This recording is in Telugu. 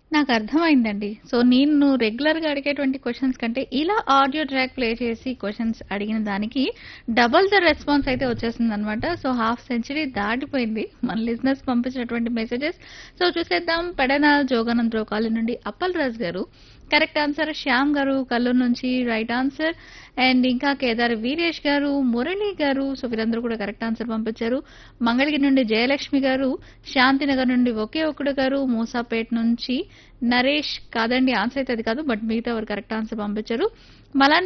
నాకు అర్థమైందండి. సో, నేను రెగ్యులర్‌గా అడిగేటువంటి క్వెషన్స్ కంటే ఇలా ఆడియో ట్రాక్ ప్లే చేసి క్వెషన్స్ అడిగిన దానికి డబుల్ ద రెస్పాన్స్ అయితే వచ్చేసిందనమాట. సో, హాఫ్ సెంచరీ దాటిపోయింది. మన లిజనర్స్ పంపించినటువంటి మెసేజెస్. సో, చూసేద్దాం పెడన జోగానందరావు కాలనీ నుండి అప్పలరాజు గారు కరెక్ట్ ఆన్సర్. శ్యామ్ గారు కల్లూరు నుంచి రైట్ ఆన్సర్. అండ్ ఇంకా కేదారి వీరేష్ గారు, మురళి గారు సో, వీరందరూ కూడా కరెక్ట్ ఆన్సర్ పంపించారు. మంగళగిరి నుండి జయలక్ష్మి గారు, శాంతినగర్ నుండి ఒకే ఒక్కడు గారు, మూసాపేట్ నుంచి నరేష్ కాదండి ఆన్సర్ అయితే అది కాదు. బట్ మిగతా వారు కరెక్ట్ ఆన్సర్ పంపించారు. మలాన్